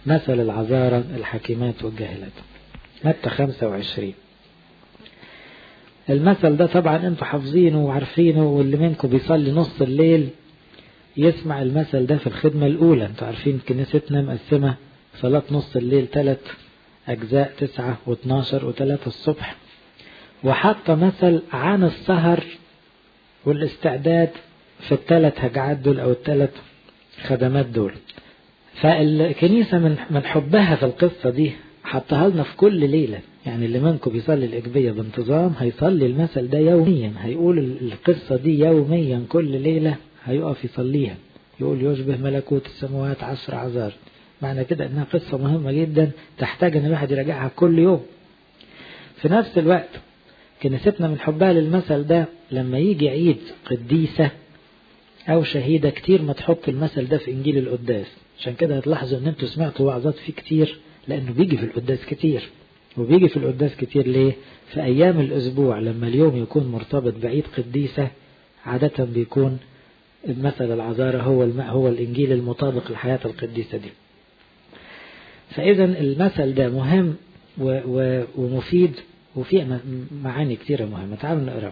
مثل العذارى الحكيمات والجاهلات متى 25 المثل ده طبعا انتوا حافظينه وعارفينه واللي منكم بيصلي نص الليل يسمع المثل ده في الخدمة الأولى انتوا عارفين كنيستنا مقسمة صلاة نص الليل ثلاث أجزاء تسعة واثناشر وثلاثة الصبح وحتى مثل عن السهر والاستعداد في الثلاث هجعات دول أو الثلاث خدمات دول فالكنيسة من من حبها في القصة دي حطها لنا في كل ليلة يعني اللي منكم بيصلي الإجبية بانتظام هيصلي المثل ده يوميا هيقول القصة دي يوميا كل ليلة هيقف يصليها يقول يشبه ملكوت السماوات عشر عذار معنى كده انها قصة مهمة جدا تحتاج ان الواحد يراجعها كل يوم في نفس الوقت كنيستنا من حبها للمثل ده لما يجي عيد قديسة او شهيدة كتير ما تحط المثل ده في انجيل القداس عشان كده هتلاحظوا ان انتوا سمعتوا وعظات فيه كتير لانه بيجي في القداس كتير وبيجي في القداس كتير ليه في ايام الاسبوع لما اليوم يكون مرتبط بعيد قديسة عادة بيكون مثل العذارى هو الماء هو الانجيل المطابق للحياة القديسة دي فاذا المثل ده مهم و و ومفيد وفيه معاني كتيرة مهمة تعالوا نقرأ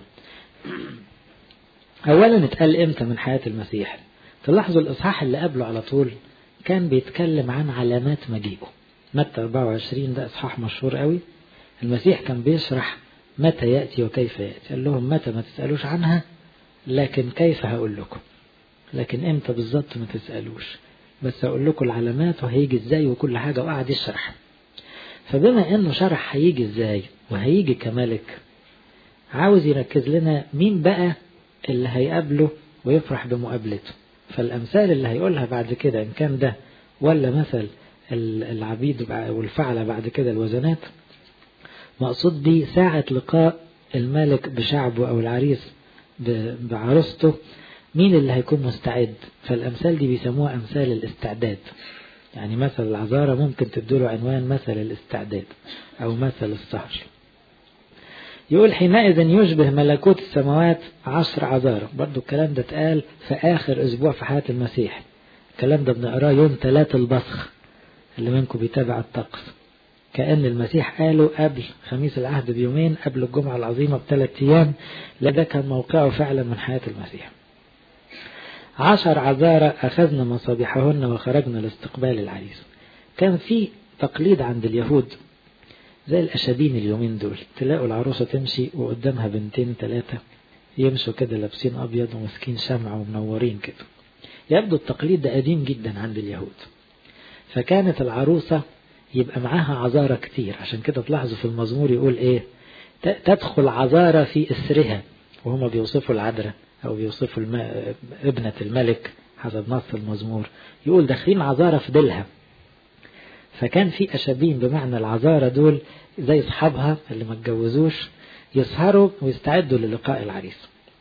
أولا اتقال إمتى من حياة المسيح تلاحظوا الإصحاح اللي قبله على طول كان بيتكلم عن علامات مجيئه متى 24 ده إصحاح مشهور قوي المسيح كان بيشرح متى يأتي وكيف يأتي قال لهم متى ما تسألوش عنها لكن كيف هقول لكم لكن امتى بالظبط ما تسألوش بس هقول لكم العلامات وهيجي ازاي وكل حاجة وقعد يشرح فبما انه شرح هيجي ازاي وهيجي كملك عاوز يركز لنا مين بقى اللي هيقابله ويفرح بمقابلته فالأمثال اللي هيقولها بعد كده إن كان ده ولا مثل العبيد والفعلة بعد كده الوزنات مقصود بيه ساعة لقاء الملك بشعبه أو العريس بعروسته مين اللي هيكون مستعد فالأمثال دي بيسموها أمثال الاستعداد يعني مثل العذارى ممكن تدوله عنوان مثل الاستعداد أو مثل السهر يقول حينئذ يشبه ملكوت السماوات عشر عذارى برضو الكلام ده اتقال في آخر أسبوع في حياة المسيح الكلام ده بنقراه يوم ثلاث البصخ اللي منكم بيتابع الطقس كأن المسيح قاله قبل خميس العهد بيومين قبل الجمعة العظيمة بثلاث أيام لا ده كان موقعه فعلا من حياة المسيح عشر عذارى أخذنا مصابيحهن وخرجنا لاستقبال العريس كان في تقليد عند اليهود زي الأشابين اليومين دول تلاقوا العروسة تمشي وقدامها بنتين ثلاثة يمشوا كده لابسين أبيض وماسكين شمع ومنورين كده يبدو التقليد ده قديم جدا عند اليهود فكانت العروسة يبقى معاها عذارة كتير عشان كده تلاحظوا في المزمور يقول ايه تدخل عذارة في إسرها وهما بيوصفوا العذراء أو بيوصفوا الم... ابنة الملك حسب نص المزمور يقول داخلين عذارة في ديلها فكان في أشابين بمعنى العذارة دول زي أصحابها اللي ما اتجوزوش يسهروا ويستعدوا للقاء العريس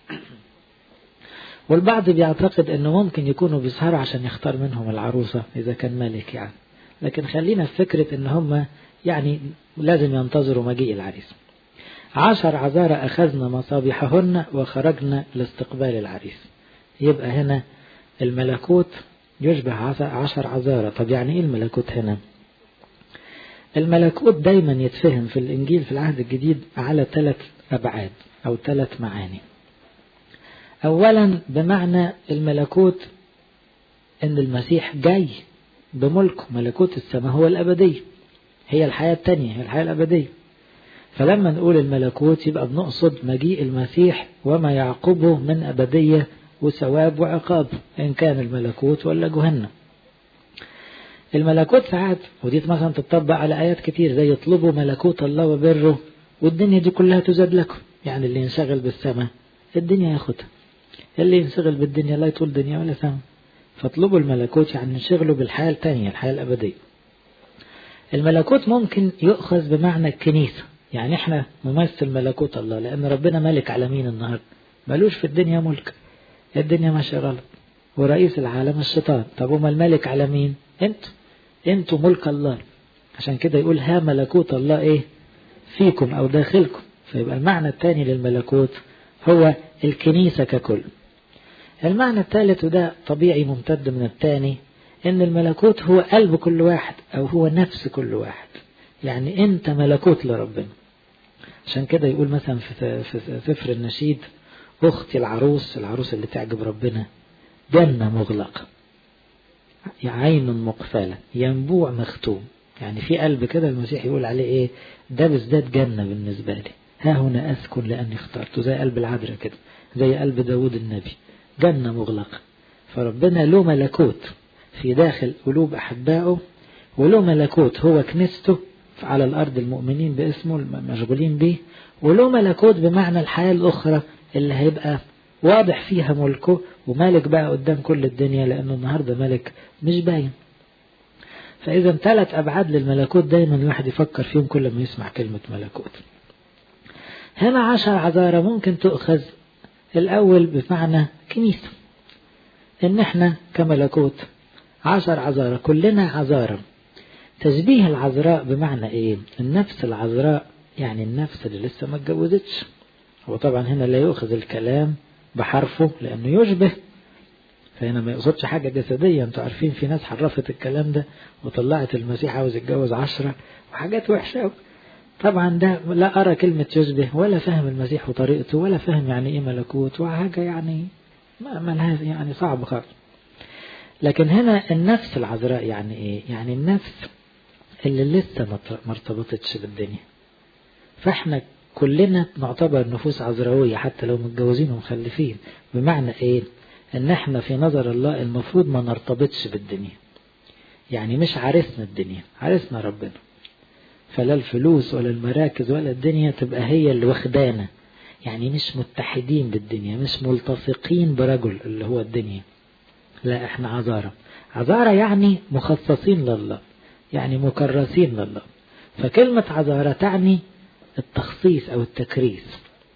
والبعض بيعتقد انه ممكن يكونوا بيسهروا عشان يختار منهم العروسة اذا كان ملك يعني لكن خلينا في فكرة ان هم يعني لازم ينتظروا مجيء العريس عشر عذارى أخذنا مصابيحهن وخرجنا لاستقبال العريس يبقى هنا الملكوت يشبه عشر عذارى طب يعني ايه الملكوت هنا الملكوت دايما يتفهم في الإنجيل في العهد الجديد على ثلاث أبعاد أو ثلاث معاني أولا بمعنى الملكوت أن المسيح جاي بملكه ملكوت السماء هو الأبدية هي الحياة التانية هي الحياة الأبدية فلما نقول الملكوت يبقى بنقصد مجيء المسيح وما يعقبه من أبدية وثواب وعقاب إن كان الملكوت ولا جهنم الملكوت ساعات ودي مثلا تطبق على آيات كتير زي يطلبوا ملكوت الله وبره والدنيا دي كلها تزاد لكم يعني اللي ينشغل بالسماء الدنيا ياخدها اللي ينشغل بالدنيا لا يطول دنيا ولا سماء فاطلبوا الملكوت يعني انشغلوا بالحياة التانية الحياة الأبدية الملكوت ممكن يؤخذ بمعنى الكنيسة يعني احنا ممثل ملكوت الله لأن ربنا ملك على مين النهاردة ملوش في الدنيا ملك الدنيا ماشية غلط ورئيس العالم الشيطان طب وما الملك على مين انتوا انتوا ملك الله عشان كده يقول ها ملكوت الله ايه فيكم او داخلكم فيبقى المعنى الثاني للملكوت هو الكنيسة ككل المعنى الثالث وده طبيعي ممتد من الثاني ان الملكوت هو قلب كل واحد او هو نفس كل واحد يعني انت ملكوت لربنا عشان كده يقول مثلا في في سفر النشيد اختي العروس العروس اللي تعجب ربنا جنة مغلقة عين مقفلة ينبوع مختوم يعني في قلب كده المسيح يقول عليه ايه ده بالذات جنة بالنسبة لي ها هنا أسكن لأني اخترته زي قلب العذراء كده زي قلب داود النبي جنة مغلقة فربنا له ملكوت في داخل قلوب أحبائه وله ملكوت هو كنيسته على الأرض المؤمنين باسمه المشغولين به وله ملكوت بمعنى الحياة الأخرى اللي هيبقى واضح فيها ملكه ومالك بقى قدام كل الدنيا لأنه النهاردة ملك مش باين فإذا ثلاث أبعاد للملكوت دايما الواحد يفكر فيهم كل ما يسمع كلمة ملكوت هنا عشر عذارى ممكن تؤخذ الأول بمعنى كنيسة إن إحنا كملكوت عشر عذارى كلنا عذارى تشبيه العذراء بمعنى إيه النفس العذراء يعني النفس اللي لسه ما اتجوزتش وطبعا هنا لا يؤخذ الكلام بحرفه لأنه يشبه فهنا ما يقصدش حاجة جسدية انتوا عارفين في ناس حرفت الكلام ده وطلعت المسيح عاوز يتجوز عشرة وحاجات وحشة طبعا ده لا أرى كلمة يشبه ولا فهم المسيح وطريقته ولا فهم يعني إيه ملكوت وحاجة يعني ما ملهاش يعني صعب خالص لكن هنا النفس العذراء يعني إيه يعني النفس اللي لسه ما ارتبطتش بالدنيا فاحنا كلنا نعتبر نفوس عذراوية حتى لو متجوزين ومخلفين بمعنى ايه ان احنا في نظر الله المفروض ما نرتبطش بالدنيا يعني مش عارسنا الدنيا عارسنا ربنا فلا الفلوس ولا المراكز ولا الدنيا تبقى هي اللي واخدانا يعني مش متحدين بالدنيا مش ملتصقين برجل اللي هو الدنيا لا احنا عذارى عذارى يعني مخصصين لله يعني مكرسين لله فكلمة عذارى تعني التخصيص أو التكريس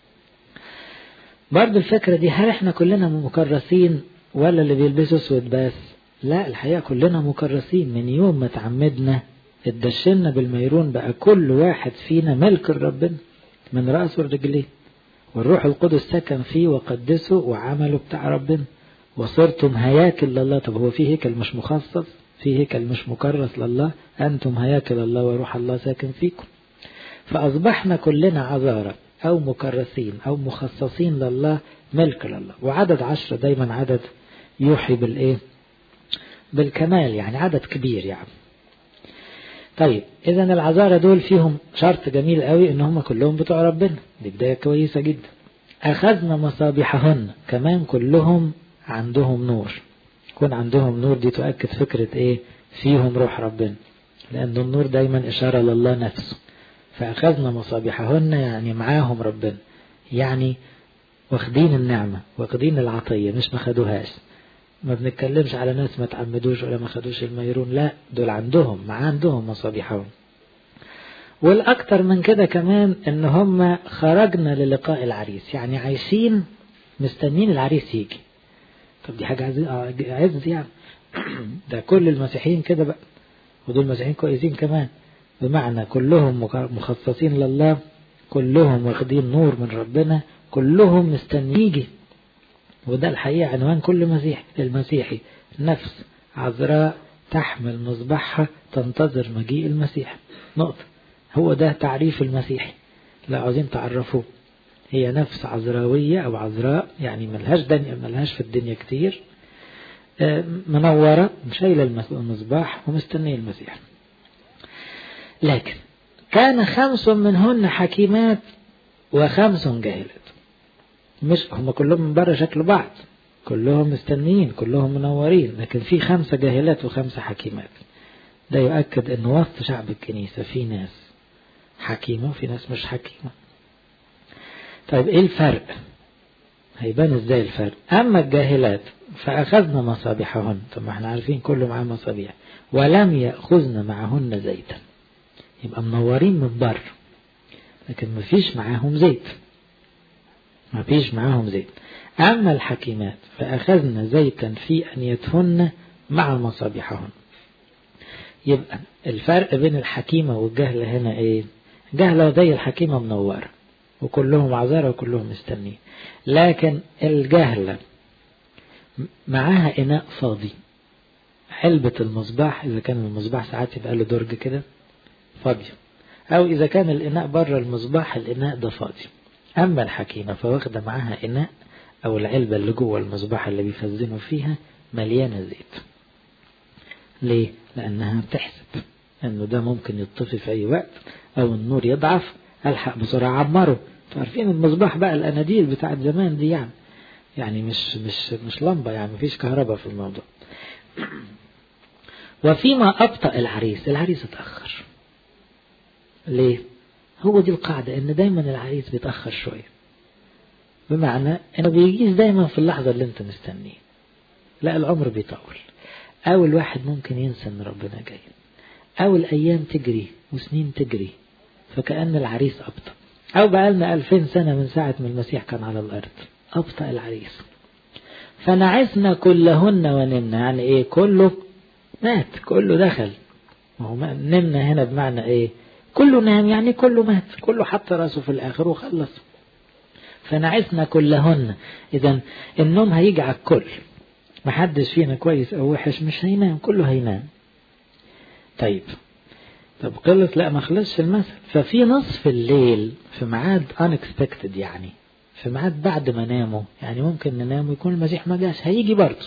برضو الفكرة دي هل احنا كلنا مكرسين ولا اللي بيلبسوا اسود بس لا الحقيقة كلنا مكرسين من يوم ما تعمدنا اتدشنا بالميرون بقى كل واحد فينا ملك ربنا من رأسه لرجليه والروح القدس سكن فيه وقدسه وعمله بتاع ربنا وصرتم هياكل لله طب هو في هيكل مش مخصص في هيكل مش مكرس لله أنتم هياكل الله وروح الله ساكن فيكم فأصبحنا كلنا عذارى أو مكرسين أو مخصصين لله ملك لله وعدد عشرة دايما عدد يوحي بالإيه بالكمال يعني عدد كبير يعني طيب إذا العذارى دول فيهم شرط جميل قوي إن هم كلهم بتوع ربنا دي بداية كويسة جدا أخذنا مصابيحهن كمان كلهم عندهم نور يكون عندهم نور دي تؤكد فكرة إيه فيهم روح ربنا لأن النور دايما إشارة لله نفسه فأخذنا مصابيحهن يعني معاهم ربنا يعني واخدين النعمة واخدين العطية مش ما خدوهاش ما بنتكلمش على ناس ما تعمدوش ولا ما خدوش الميرون لا دول عندهم مع عندهم مصابيحهم والأكتر من كده كمان إن هم خرجنا للقاء العريس يعني عايشين مستنين العريس يجي طب دي حاجة عز, عز يعني ده كل المسيحيين كده بقى ودول مسيحيين كويسين كمان بمعنى كلهم مخصصين لله كلهم واخدين نور من ربنا كلهم مستني يجي وده الحقيقة عنوان كل مسيح المسيحي نفس عذراء تحمل مصباحها تنتظر مجيء المسيح نقطة هو ده تعريف المسيحي لا عاوزين تعرفوه هي نفس عذراوية أو عذراء يعني ملهاش دنيا ملهاش في الدنيا كتير منورة شايلة المصباح ومستنية المسيح لكن كان خمس منهن حكيمات وخمس جاهلات مش هم كلهم من بره شكل بعض كلهم مستنيين كلهم منورين لكن في خمسة جاهلات وخمسة حكيمات ده يؤكد ان وسط شعب الكنيسة في ناس حكيمة وفي ناس مش حكيمة طيب ايه الفرق هيبان ازاي الفرق اما الجاهلات فاخذنا مصابيحهن طب ما احنا عارفين كله معاه مصابيح ولم ياخذن معهن زيتا يبقى منورين من بره لكن مفيش معاهم زيت مفيش معاهم زيت أما الحكيمات فأخذنا زيتا في أنيتهن مع مصابيحهن يبقى الفرق بين الحكيمة والجهلة هنا ايه جهلة زي الحكيمة منورة وكلهم عذارى وكلهم مستنين لكن الجهلة معاها إناء فاضي علبة المصباح إذا كان المصباح ساعات يبقى له درج كده فاضية أو إذا كان الإناء بره المصباح الإناء ده فاضي أما الحكيمة فواخدة معاها إناء أو العلبة اللي جوه المصباح اللي بيخزنوا فيها مليانة زيت ليه؟ لأنها بتحسب إنه ده ممكن يطفي في أي وقت أو النور يضعف ألحق بسرعة عمره عارفين المصباح بقى الأناديل بتاعت زمان دي يعني يعني مش مش مش لمبة يعني مفيش كهرباء في الموضوع وفيما أبطأ العريس العريس اتأخر ليه؟ هو دي القاعدة إن دايما العريس بيتأخر شوية بمعنى إنه بيجيش دايما في اللحظة اللي أنت مستنيه لا العمر بيطول أو الواحد ممكن ينسى إن ربنا جاي أو الأيام تجري وسنين تجري فكأن العريس أبطأ أو بقالنا ألفين سنة من ساعة ما المسيح كان على الأرض أبطأ العريس فنعسنا كلهن ونمنا يعني إيه كله مات كله دخل ما هو نمنا هنا بمعنى إيه كله نام يعني كله مات كله حط راسه في الآخر وخلص فنعسنا كلهن إذا النوم هيجي على الكل محدش فينا كويس أو وحش مش هينام كله هينام طيب طب خلص لا ما خلصش المثل ففي نصف الليل في ميعاد unexpected يعني في ميعاد بعد ما ناموا يعني ممكن ننام ويكون المسيح ما جاش هيجي برضه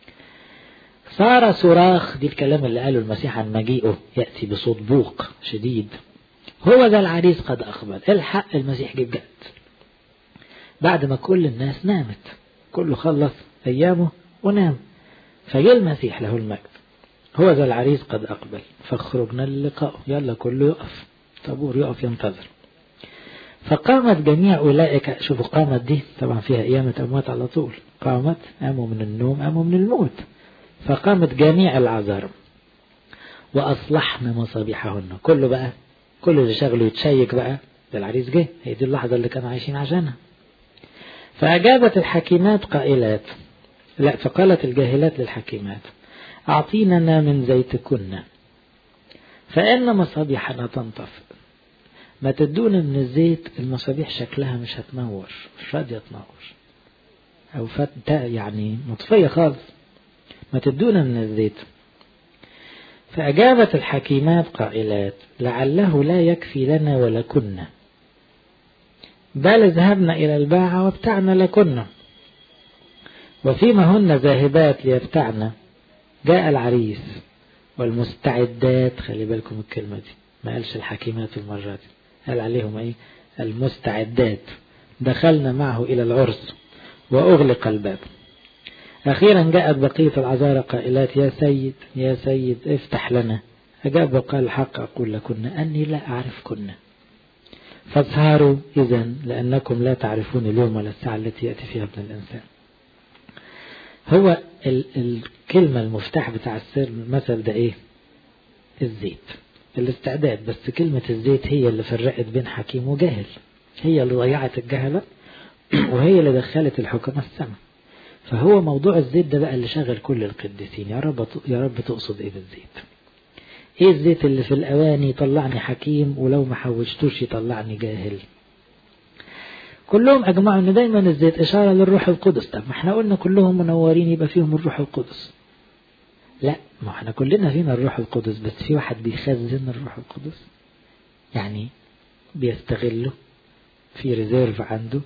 صار صراخ دي الكلام اللي قاله المسيح عن مجيئه يأتي بصوت بوق شديد هو ذا العريس قد أقبل الحق المسيح جه بجد بعد ما كل الناس نامت كله خلص أيامه ونام فجاء المسيح له المجد هو ذا العريس قد أقبل فاخرجنا للقاء يلا كله يقف طابور يقف ينتظر فقامت جميع أولئك شوفوا قامت دي طبعا فيها قيامة أموات على طول قامت قاموا من النوم قاموا من الموت فقامت جميع العذارى وأصلحنا مصابيحهن كله بقى كل اللي شغله يتشيك بقى ده العريس جه هي دي اللحظة اللي كانوا عايشين عشانها فأجابت الحكيمات قائلات لا فقالت الجاهلات للحكيمات أعطيننا من زيتكن فإن مصابيحنا تنطفئ ما تدونا من الزيت المصابيح شكلها مش هتنور مش راضية تنور أو فت يعني مطفية خالص ما تدونا من الزيت فأجابت الحكيمات قائلات لعله لا يكفي لنا ولكن بل ذهبنا إلى الباعة وابتعنا لكن وفيما هن ذاهبات ليبتعن جاء العريس والمستعدات خلي بالكم الكلمة دي ما قالش الحكيمات المرة دي قال عليهم ايه المستعدات دخلنا معه إلى العرس وأغلق الباب أخيرا جاءت بقية العذارى قائلات يا سيد يا سيد افتح لنا أجاب وقال الحق أقول لكن أني لا أعرفكن فاسهروا إذا لأنكم لا تعرفون اليوم ولا الساعة التي يأتي فيها ابن الإنسان هو ال الكلمة المفتاح بتاع السر المثل ده إيه الزيت الاستعداد بس كلمة الزيت هي اللي فرقت بين حكيم وجاهل هي اللي ضيعت الجهلة وهي اللي دخلت الحكماء السماء فهو موضوع الزيت ده بقى اللي شغل كل القديسين يا رب يا رب تقصد ايه بالزيت ايه الزيت اللي في الاواني يطلعني حكيم ولو ما حوجتوش يطلعني جاهل كلهم اجمعوا ان دايما الزيت اشاره للروح القدس طب ما احنا قلنا كلهم منورين يبقى فيهم الروح القدس لا ما احنا كلنا فينا الروح القدس بس في واحد بيخزن الروح القدس يعني بيستغله في ريزيرف عنده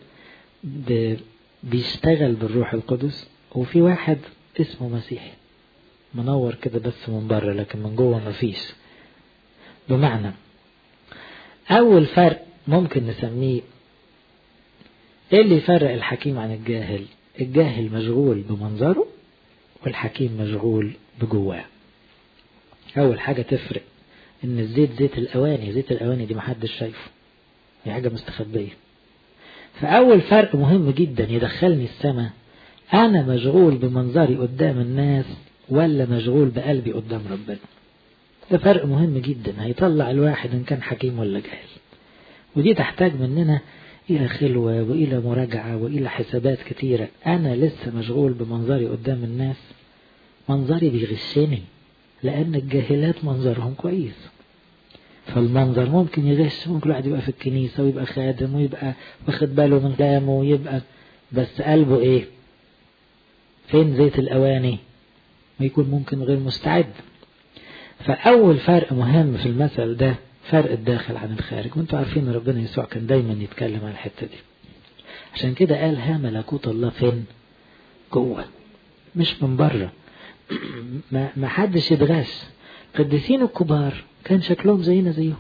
بيشتغل بالروح القدس وفي واحد اسمه مسيحي منور كده بس من بره لكن من جوه مفيش بمعنى أول فرق ممكن نسميه إيه اللي يفرق الحكيم عن الجاهل الجاهل مشغول بمنظره والحكيم مشغول بجواه أول حاجة تفرق إن الزيت زيت الأواني زيت الأواني دي محدش شايفه دي حاجة مستخبية فأول فرق مهم جدا يدخلني السماء أنا مشغول بمنظري قدام الناس ولا مشغول بقلبي قدام ربنا ده فرق مهم جدا هيطلع الواحد إن كان حكيم ولا جاهل ودي تحتاج مننا إلى خلوة وإلى مراجعة وإلى حسابات كتيرة أنا لسه مشغول بمنظري قدام الناس منظري بيغشني لأن الجاهلات منظرهم كويس فالمنظر ممكن يغش ممكن الواحد يبقى في الكنيسة ويبقى خادم ويبقى واخد باله من كلامه ويبقى بس قلبه ايه فين زيت الأواني ويكون ممكن غير مستعد فأول فرق مهم في المثل ده فرق الداخل عن الخارج وانتوا عارفين ان ربنا يسوع كان دايما يتكلم عن الحتة دي عشان كده قال ها ملكوت الله فين جوه مش من بره ما حدش يتغش القديسين الكبار كان شكلهم زينا زيهم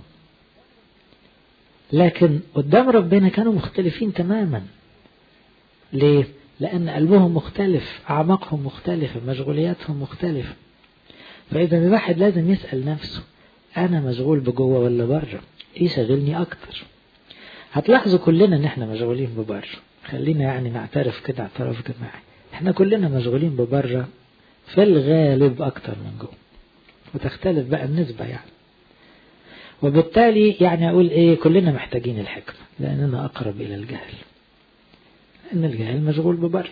لكن قدام ربنا كانوا مختلفين تماما ليه لأن قلبهم مختلف أعماقهم مختلفة مشغولياتهم مختلفة فإذا الواحد لازم يسأل نفسه أنا مشغول بجوه ولا بره إيه شغلني أكتر هتلاحظوا كلنا إن إحنا مشغولين ببره خلينا يعني نعترف كده اعتراف جماعي إحنا كلنا مشغولين ببره في الغالب أكتر من جوه وتختلف بقى النسبة يعني وبالتالي يعني أقول إيه كلنا محتاجين الحكمة لأننا أقرب إلى الجهل لأن الجهل مشغول ببر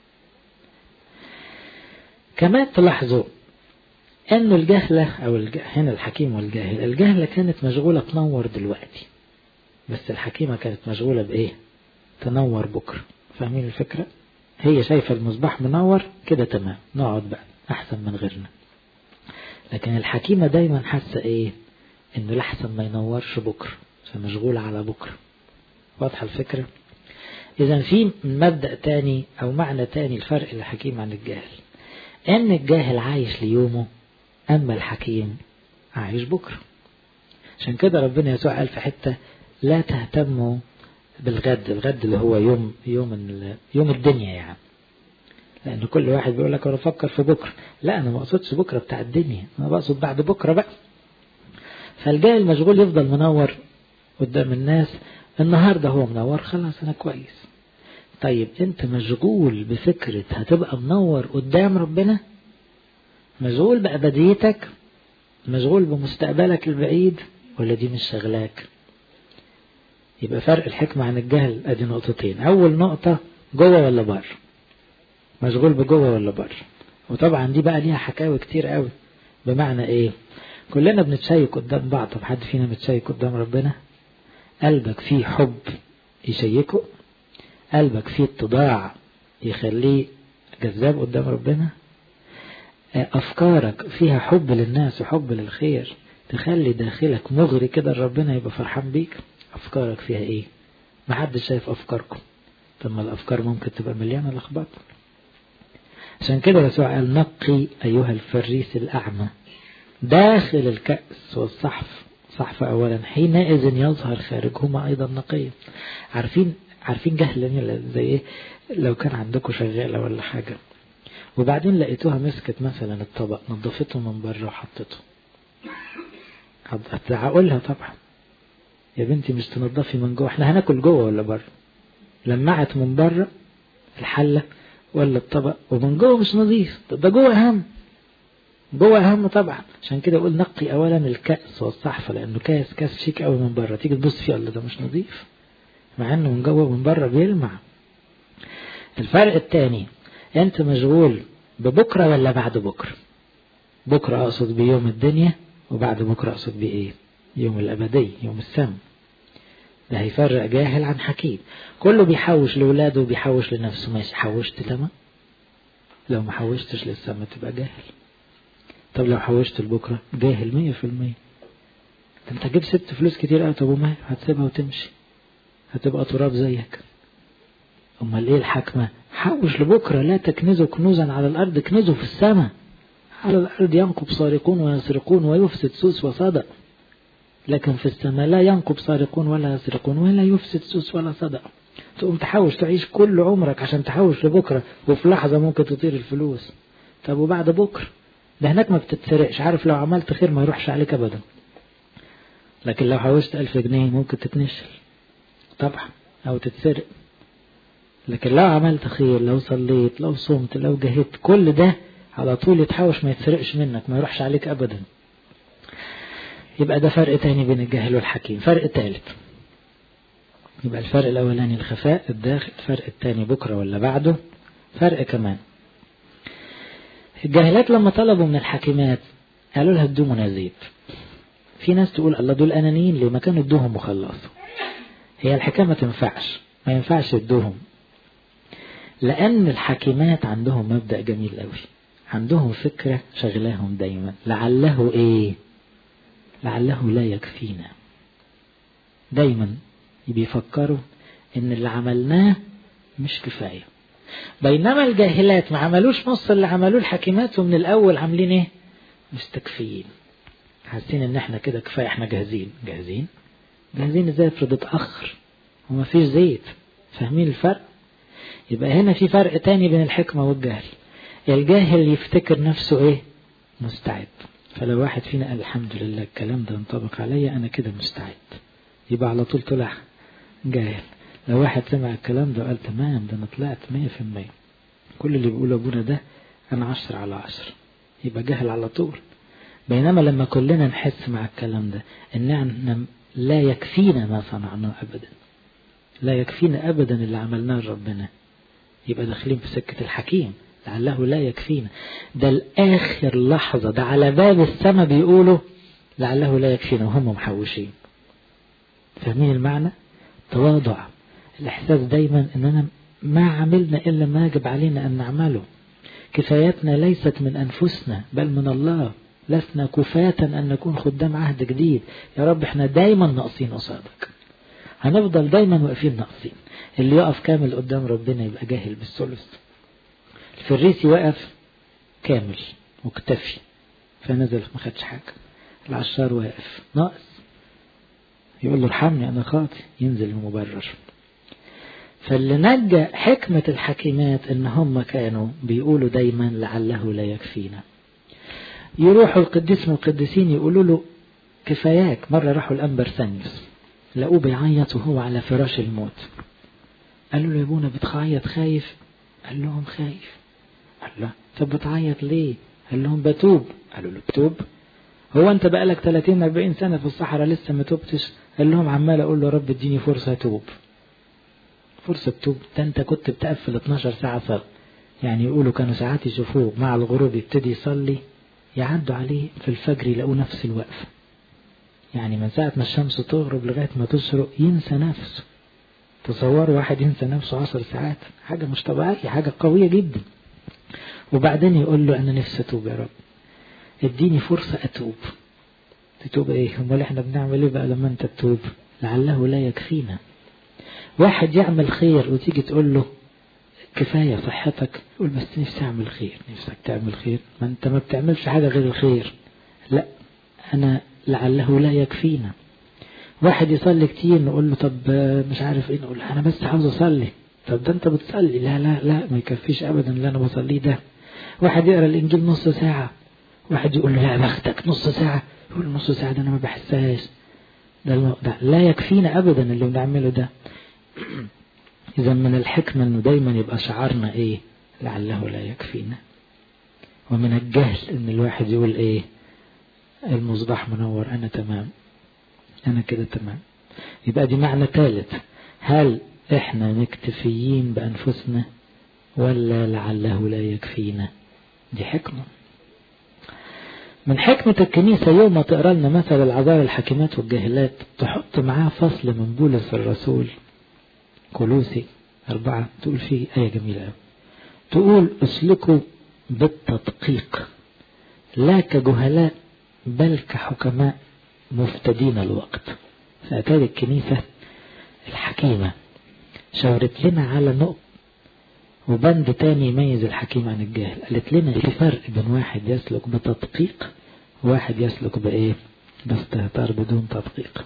كمان تلاحظوا أن الجهلة أو الج... هنا الحكيم والجاهل الجهلة كانت مشغولة تنور دلوقتي بس الحكيمة كانت مشغولة بإيه تنور بكرة فاهمين الفكرة هي شايفة المصباح منور كده تمام نقعد بقى أحسن من غيرنا لكن الحكيمة دايما حاسة إيه إنه لحسن ما ينورش بكرة فمشغولة على بكرة واضحة الفكرة إذا في مبدأ تاني أو معنى تاني الفرق الحكيم عن الجاهل أن الجاهل عايش ليومه أما الحكيم عايش بكرة عشان كده ربنا يسوع قال في حتة لا تهتموا بالغد الغد اللي هو يوم يوم يوم الدنيا يعني لأن كل واحد بيقول لك أنا بفكر في بكرة لا أنا ما أقصدش بكرة بتاع الدنيا أنا بقصد بعد بكرة بقى فالجاهل مشغول يفضل منور قدام الناس النهاردة هو منور خلاص أنا كويس طيب أنت مشغول بفكرة هتبقى منور قدام ربنا مشغول بأبديتك مشغول بمستقبلك البعيد ولا دي مش شغلاك يبقى فرق الحكمة عن الجهل ادي نقطتين اول نقطة جوه ولا بره مشغول بجوه ولا بره وطبعا دي بقى ليها حكاوي كتير قوي بمعنى ايه كلنا بنتشيك قدام بعض طب حد فينا متشيك قدام ربنا قلبك فيه حب يشيكه قلبك فيه اتضاع يخليه جذاب قدام ربنا أفكارك فيها حب للناس وحب للخير تخلي داخلك مغري كده ربنا يبقى فرحان بيك أفكارك فيها إيه محدش شايف أفكاركم طب ما الأفكار ممكن تبقى مليانة لخبط عشان كده يسوع قال نقي أيها الفريس الأعمى داخل الكأس والصحف صحف أولا حينئذ يظهر خارجهما أيضا نقيا عارفين عارفين جهلا زي إيه لو كان عندكم شغالة ولا حاجة وبعدين لقيتوها مسكت مثلا الطبق نظفته من بره وحطته هتزعقولها طبعا يا بنتي مش تنظفي من جوه احنا هناكل جوه ولا بره لمعت من بره الحله ولا الطبق ومن جوه مش نظيف طب ده جوه اهم جوه اهم طبعا عشان كده اقول نقي اولا الكاس والصحفه لانه كاس كاس شيك قوي من بره تيجي تبص فيه الله ده مش نظيف مع انه من جوه ومن بره بيلمع الفرق الثاني انت مشغول ببكرة ولا بعد بكرة بكرة اقصد بيوم الدنيا وبعد بكرة اقصد بايه يوم الابدي يوم السم ده هيفرق جاهل عن حكيم كله بيحوش لولاده وبيحوش لنفسه ماشي حوشت تمام لو ما حوشتش للسما تبقى جاهل طب لو حوشت لبكرة جاهل مية في المية انت هتجيب ست فلوس كتير قوي طب وما هتسيبها وتمشي هتبقى تراب زيك امال ايه الحكمة حوش لبكرة لا تكنزوا كنوزا على الارض كنزوا في السماء على الارض ينقب سارقون ويسرقون ويفسد سوس وصدق لكن في السماء لا ينقب سارقون ولا يسرقون ولا يفسد سوس ولا صدق تقوم تحوش تعيش كل عمرك عشان تحوش لبكرة وفي لحظة ممكن تطير الفلوس طب وبعد بكرة ده هناك ما بتتسرقش عارف لو عملت خير ما يروحش عليك ابدا لكن لو حوشت ألف جنيه ممكن تتنشل طبعا أو تتسرق لكن لو عملت خير لو صليت لو صمت لو جهدت كل ده على طول يتحوش ما يتسرقش منك ما يروحش عليك أبدا يبقى ده فرق تاني بين الجاهل والحكيم فرق تالت يبقى الفرق الأولاني الخفاء الداخل الفرق التاني بكرة ولا بعده فرق كمان الجاهلات لما طلبوا من الحاكمات قالوا لها ادونا زيت في ناس تقول الله دول أنانيين ليه ما كانوا ادوهم وخلصوا هي الحكاية ما تنفعش ما ينفعش ادوهم لأن الحاكمات عندهم مبدأ جميل قوي عندهم فكرة شغلاهم دايما لعله ايه لعله لا يكفينا دايما بيفكروا ان اللي عملناه مش كفاية بينما الجاهلات ما عملوش نص اللي عملوه الحكيمات ومن الاول عاملين ايه مستكفيين حاسين ان احنا كده كفاية احنا جاهزين جاهزين جاهزين ازاي افرض اتأخر وما فيش زيت فاهمين الفرق يبقى هنا في فرق تاني بين الحكمة والجهل الجاهل يفتكر نفسه ايه مستعد فلو واحد فينا قال الحمد لله الكلام ده ينطبق عليا انا كده مستعد يبقى على طول طلع جاهل لو واحد سمع الكلام ده وقال تمام ده انا طلعت مية في المية كل اللي بيقول ابونا ده انا عشر على عشر يبقى جاهل على طول بينما لما كلنا نحس مع الكلام ده ان لا يكفينا ما صنعناه ابدا لا يكفينا ابدا اللي عملناه لربنا يبقى داخلين في سكة الحكيم لعله لا يكفينا ده الآخر لحظة ده على باب السماء بيقولوا لعله لا يكفينا وهم محوشين فاهمين المعنى تواضع الإحساس دايما أننا ما عملنا إلا ما يجب علينا أن نعمله كفايتنا ليست من أنفسنا بل من الله لسنا كفاة أن نكون خدام عهد جديد يا رب احنا دايما ناقصين قصادك هنفضل دايما واقفين ناقصين اللي يقف كامل قدام ربنا يبقى جاهل بالثلث الفريسي وقف كامل مكتفي فنزل ما خدش حاجة العشار واقف ناقص يقول له ارحمني انا خاطي ينزل المبرر فاللي نجى حكمة الحكيمات ان هم كانوا بيقولوا دايما لعله لا يكفينا يروحوا القديس من القديسين يقولوا له كفاياك مرة راحوا الأنبر ثانيوس لقوه بيعيط وهو على فراش الموت قالوا له يا ابونا بتعيط خايف قال لهم خايف قال له طب بتعيط ليه قال لهم بتوب قالوا له بتوب هو انت بقالك 30 40 سنة في الصحراء لسه ما توبتش قال لهم عمال اقول له رب اديني فرصة اتوب فرصة توب ده انت كنت بتقفل 12 ساعة صلاة يعني يقولوا كانوا ساعات يشوفوه مع الغروب يبتدي يصلي يعدوا عليه في الفجر يلاقوا نفس الوقفة يعني من ساعة ما الشمس تغرب لغاية ما تشرق ينسى نفسه تصوروا واحد ينسى نفسه عشر ساعات حاجة مش طبيعية حاجة قوية جدا وبعدين يقول له أنا نفسي أتوب يا رب اديني فرصة أتوب تتوب إيه امال إحنا بنعمل إيه بقى لما أنت تتوب لعله لا يكفينا واحد يعمل خير وتيجي تقول له كفاية صحتك يقول بس نفسي أعمل خير نفسك تعمل خير ما أنت ما بتعملش حاجة غير الخير لا أنا لعله لا يكفينا واحد يصلي كتير نقول له طب مش عارف ايه نقول انا بس عاوز اصلي طب ده انت بتصلي لا لا لا ما يكفيش ابدا اللي انا بصليه ده واحد يقرا الانجيل نص ساعه واحد يقول له لا بختك نص ساعه يقول نص ساعه ده انا ما بحسهاش ده, ده لا يكفينا ابدا اللي بنعمله ده اذا من الحكمه انه دايما يبقى شعارنا ايه لعله لا يكفينا ومن الجهل ان الواحد يقول ايه المصباح منور انا تمام أنا كده تمام يبقى دي معنى ثالث هل إحنا مكتفيين بأنفسنا ولا لعله لا يكفينا دي حكمة من حكمة الكنيسة يوم ما تقرأ لنا مثل العذاب الحكيمات والجاهلات تحط معاه فصل من بولس الرسول كولوسي أربعة تقول فيه آية جميلة أوي تقول اسلكوا بالتدقيق لا كجهلاء بل كحكماء مفتدين الوقت فأتاري الكنيسة الحكيمة شاورت لنا على نقط وبند تاني يميز الحكيم عن الجاهل قالت لنا في فرق بين واحد يسلك بتدقيق وواحد يسلك بإيه باستهتار بدون تدقيق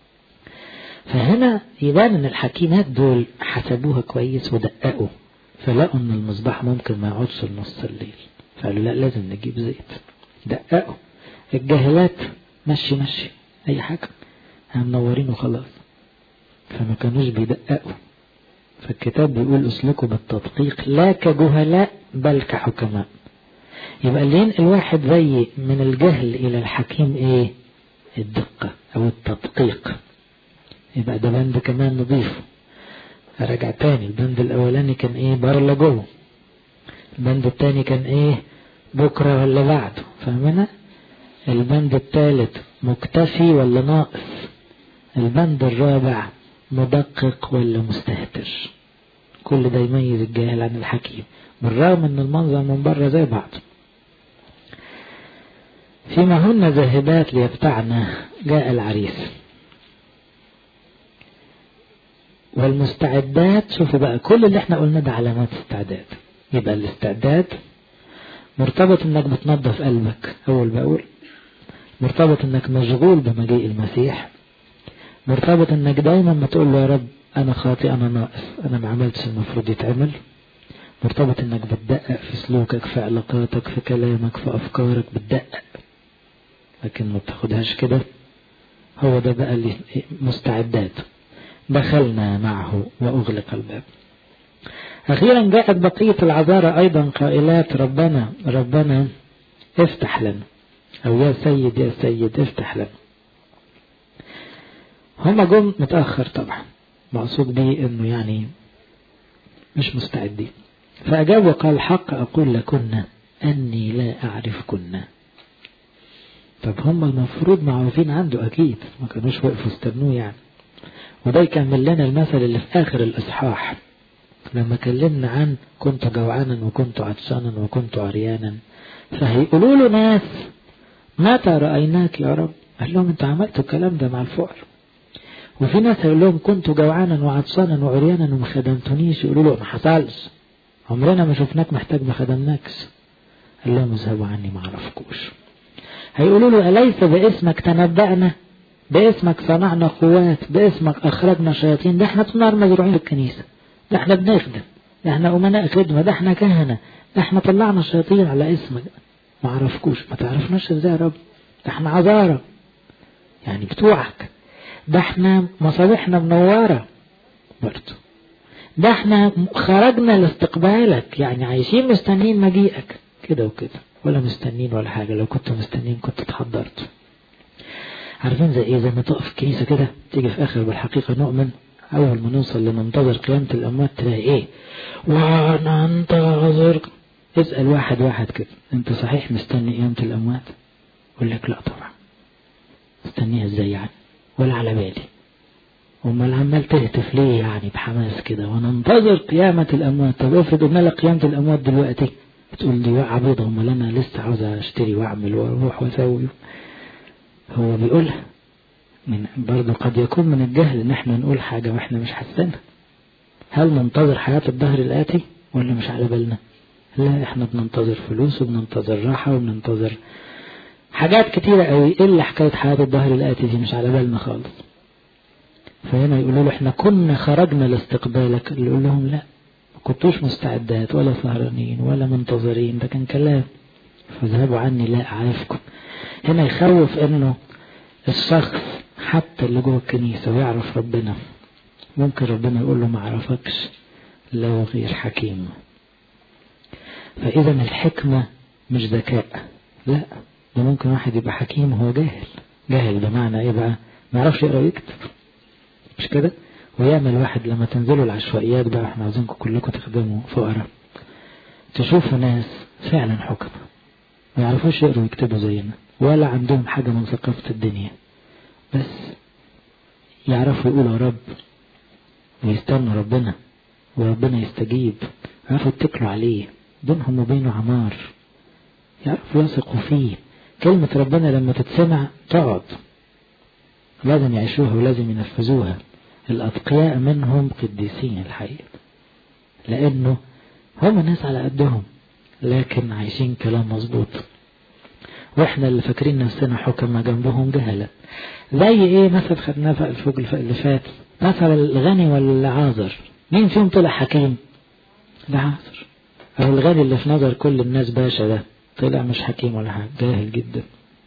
فهنا يبان ان الحكيمات دول حسبوها كويس ودققوا فلقوا ان المصباح ممكن ما يقعدش لنص الليل فقالوا لا لازم نجيب زيت دققوا الجاهلات مشي مشي اي حاجة منورين وخلاص فما كانوش بيدققوا فالكتاب بيقول اسلكوا بالتدقيق لا كجهلاء بل كحكماء يبقى اللي ينقل واحد زي من الجهل الى الحكيم ايه الدقة او التدقيق يبقى ده بند كمان نضيفه ارجع تاني البند الاولاني كان ايه بره جوه البند التاني كان ايه بكرة ولا بعده فاهمنا البند الثالث مكتفي ولا ناقص البند الرابع مدقق ولا مستهتر كل ده يميز الجاهل عن الحكيم بالرغم ان المنظر من بره زي بعض فيما هن ذاهبات ليبتعن جاء العريس والمستعدات شوفوا بقى كل اللي احنا قلنا ده علامات استعداد يبقى الاستعداد مرتبط انك بتنظف قلبك اول باول مرتبط انك مشغول بمجيء المسيح مرتبط انك دايما ما تقول له يا رب انا خاطئ انا ناقص انا ما عملتش المفروض يتعمل مرتبط انك بتدقق في سلوكك في علاقاتك في كلامك في افكارك بتدقق لكن ما بتاخدهاش كده هو ده بقى اللي مستعدات دخلنا معه واغلق الباب اخيرا جاءت بقية العذارى ايضا قائلات ربنا ربنا افتح لنا او يا سيد يا سيد افتح لنا هما جم متأخر طبعا مقصود بيه انه يعني مش مستعدين فأجاب وقال حق أقول لكن أني لا أعرفكن طب هم المفروض معروفين عنده أكيد ما كانوش وقفوا استنوه يعني وده يكمل لنا المثل اللي في آخر الإصحاح لما كلمنا عن كنت جوعانا وكنت عطشانا وكنت عريانا فهيقولوا له ناس متى رأيناك يا رب قال لهم انت عملتوا الكلام ده مع الفقر وفي ناس هيقول لهم كنت جوعانا وعطشانا وعريانا وما خدمتونيش يقولوا له ما حصلش عمرنا ما شفناك محتاج ما خدمناكش قال لهم اذهبوا عني ما عرفكوش هيقولوا له أليس باسمك تنبأنا باسمك صنعنا قوات باسمك أخرجنا شياطين ده احنا طنار مزروعين في الكنيسة ده احنا بنخدم ده احنا أمناء خدمة ده احنا كهنة ده احنا طلعنا الشياطين على اسمك ما عرفكوش ما تعرفناش ازاي يا رب ده احنا عذارة يعني بتوعك ده احنا مصابيحنا منورة برضه ده احنا خرجنا لاستقبالك يعني عايشين مستنين مجيئك كده وكده ولا مستنين ولا حاجة لو كنتوا مستنين كنت اتحضرت عارفين زي ايه زي ما تقف كنيسة كده تيجي في اخر بالحقيقة نؤمن اول ما نوصل لننتظر قيامة الاموات تلاقي ايه وننتظر اسأل واحد واحد كده انت صحيح مستني قيامة الاموات يقول لك لا طبعا مستنيها ازاي يعني ولا على بالي امال عمال تهتف ليه يعني بحماس كده وننتظر قيامة الاموات طب افرض قلنا لك قيامة الاموات دلوقتي تقول دي وقعة بيضة امال انا لسه عاوز اشتري واعمل واروح واسوي هو بيقولها من برضه قد يكون من الجهل ان احنا نقول حاجة واحنا مش حاسينها هل ننتظر حياة الدهر الآتي ولا مش على بالنا لا احنا بننتظر فلوس وبننتظر راحة وبننتظر حاجات كتيرة قوي الا حكاية حياة الدهر الآتي دي مش على بالنا خالص فهنا يقولوا له احنا كنا خرجنا لاستقبالك اللي يقول لهم لا ما كنتوش مستعدات ولا سهرانين ولا منتظرين ده كان كلام فاذهبوا عني لا أعرفكم هنا يخوف انه الشخص حتى اللي جوه الكنيسة ويعرف ربنا ممكن ربنا يقول له ما عرفكش لو غير حكيم فإذا الحكمة مش ذكاء لا ده ممكن واحد يبقى حكيم وهو جاهل جاهل بمعنى ايه بقى ما يعرفش يقرا ويكتب مش كده ويعمل واحد لما تنزلوا العشوائيات بقى احنا عاوزينكم كلكم تخدموا فقراء تشوفوا ناس فعلا حكمة ما يعرفوش يقروا ويكتبوا زينا ولا عندهم حاجة من ثقافة الدنيا بس يعرفوا يقولوا يا رب ويستنوا ربنا وربنا يستجيب يعرفوا يتكلوا عليه بينهم وبينه عمار يعرفوا يثقوا فيه كلمة ربنا لما تتسمع تقعد لازم يعيشوها ولازم ينفذوها الأتقياء منهم قديسين الحقيقة لأنه هم ناس على قدهم لكن عايشين كلام مظبوط واحنا اللي فاكرين نفسنا حكمة جنبهم جهلة زي ايه مثلا خدناه في الفوق اللي فات مثلا الغني والعازر مين فيهم طلع حكيم العازر او الغني اللي في نظر كل الناس باشا ده طلع مش حكيم ولا حاجة جاهل جدا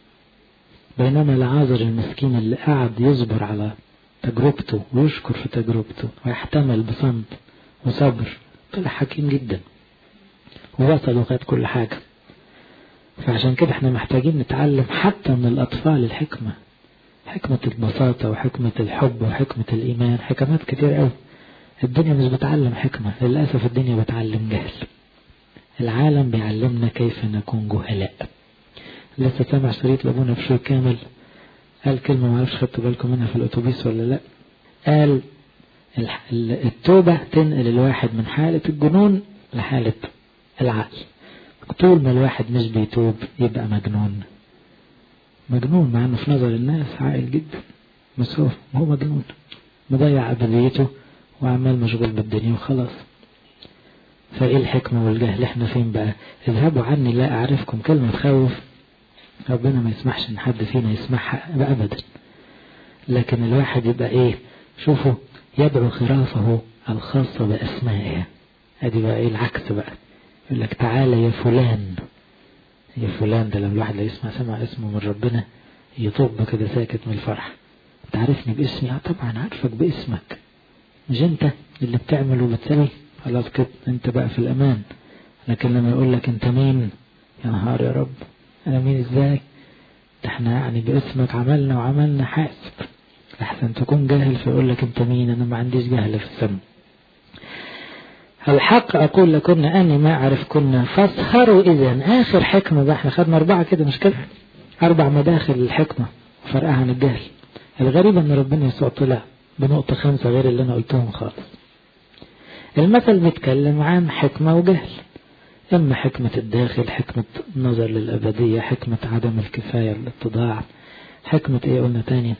بينما العازر المسكين اللي قعد يصبر على تجربته ويشكر في تجربته ويحتمل بصمت وصبر طلع حكيم جدا ووصل وخد كل حاجة فعشان كده احنا محتاجين نتعلم حتى من الأطفال الحكمة حكمة البساطة وحكمة الحب وحكمة الإيمان حكمات كتير قوي الدنيا مش بتعلم حكمة للأسف الدنيا بتعلم جهل العالم بيعلمنا كيف نكون جهلاء لسه سامع شريط لابونا بشوي كامل قال كلمة ما اعرفش خدتوا بالكم منها في الأتوبيس ولا لا قال التوبة تنقل الواحد من حالة الجنون لحالة العقل طول ما الواحد مش بيتوب يبقى مجنون مجنون مع انه في نظر الناس عاقل جدا بس هو هو مجنون مضيع أبديته وعمال مشغول بالدنيا وخلاص فايه الحكمة والجهل احنا فين بقى اذهبوا عني لا اعرفكم كلمة تخوف ربنا ما يسمحش ان حد فينا يسمعها ابدا لكن الواحد يبقى ايه شوفوا يدعو خرافه الخاصة باسمائها ادي بقى ايه العكس بقى يقول لك تعالى يا فلان يا فلان ده لما الواحد لا يسمع سمع اسمه من ربنا يطب كده ساكت من الفرح تعرفني باسمي اه طبعا عارفك باسمك مش انت اللي بتعمل وبتسوي خلاص كده انت بقى في الامان لكن لما يقول لك انت مين يا نهار يا رب انا مين ازاي ده احنا يعني باسمك عملنا وعملنا حاسب احسن تكون جاهل فيقول لك انت مين انا ما عنديش جهل في السماء الحق أقول لكن أني ما أعرف كنا فاسهروا إذا آخر حكمة بقى احنا خدنا أربعة كده مش كده أربع مداخل الحكمة فرقها عن الجهل الغريب أن ربنا يسوع طلع بنقطة خمسة غير اللي أنا قلتهم خالص المثل بيتكلم عن حكمة وجهل إما حكمة الداخل حكمة النظر للأبدية حكمة عدم الكفاية الاتضاع حكمة إيه قلنا تاني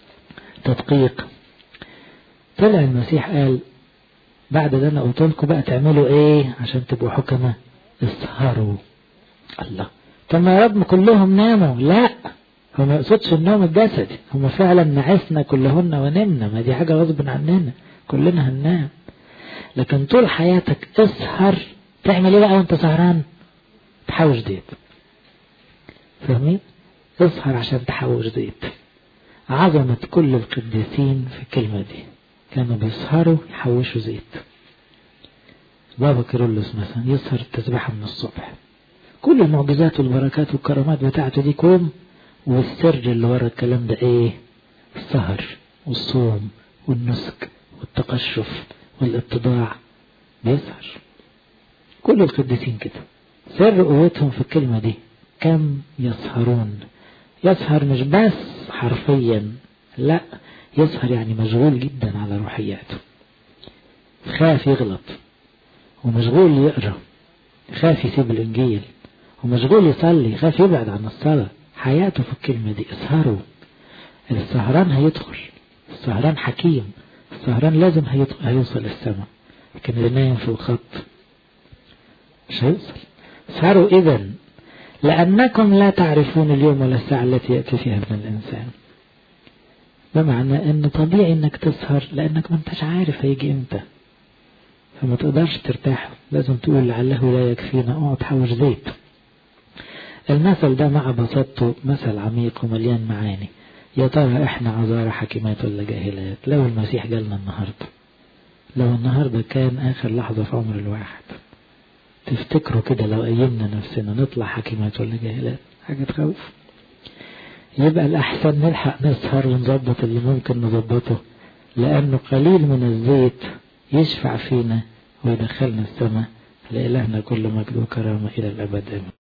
تدقيق طلع المسيح قال بعد ده أنا قلت لكم بقى تعملوا إيه عشان تبقوا حكمة اسهروا الله طب ما يا رب كلهم ناموا لا هو ما يقصدش النوم الجسدي هم فعلا نعسنا كلهن ونمنا ما دي حاجة غصب عننا كلنا هننام لكن طول حياتك اسهر تعمل ايه بقى وانت سهران تحوش زيت فاهمين اسهر عشان تحوش زيت عظمة كل القديسين في الكلمة دي كانوا بيسهروا يحوشوا زيت بابا كيرلس مثلا يسهر التسبيحة من الصبح كل المعجزات والبركات والكرامات بتاعته دي كوم والسر اللي ورا الكلام ده ايه السهر والصوم والنسك والتقشف والاتضاع بيسهر كل القديسين كده سر قوتهم في الكلمة دي كم يسهرون يسهر مش بس حرفيا لا يسهر يعني مشغول جدا على روحياته خاف يغلط ومشغول يقرا خاف يسيب الانجيل ومشغول يصلي خاف يبعد عن الصلاه حياته في الكلمة دي اسهروا السهران هيدخل السهران حكيم السهران لازم هيوصل السماء لكن اللي نايم في الخط مش هيوصل اسهروا إذا لأنكم لا تعرفون اليوم ولا الساعة التي يأتي فيها ابن الإنسان بمعنى أن طبيعي أنك تسهر لأنك ما انتش عارف هيجي إمتى فما تقدرش ترتاح لازم تقول لعله لا يكفينا اقعد حوش زيت المثل ده مع بساطته مثل عميق ومليان معاني يا ترى احنا عذارى حكيمات ولا جاهلات لو المسيح جالنا النهاردة لو النهاردة كان آخر لحظة في عمر الواحد تفتكروا كده لو أيمنا نفسنا نطلع حكيمات ولا جاهلات حاجة تخوف يبقى الأحسن نلحق نسهر ونظبط اللي ممكن نظبطه لأنه قليل من الزيت يشفع فينا ويدخلنا السماء لإلهنا كل مجد وكرامة إلى الأبد آمين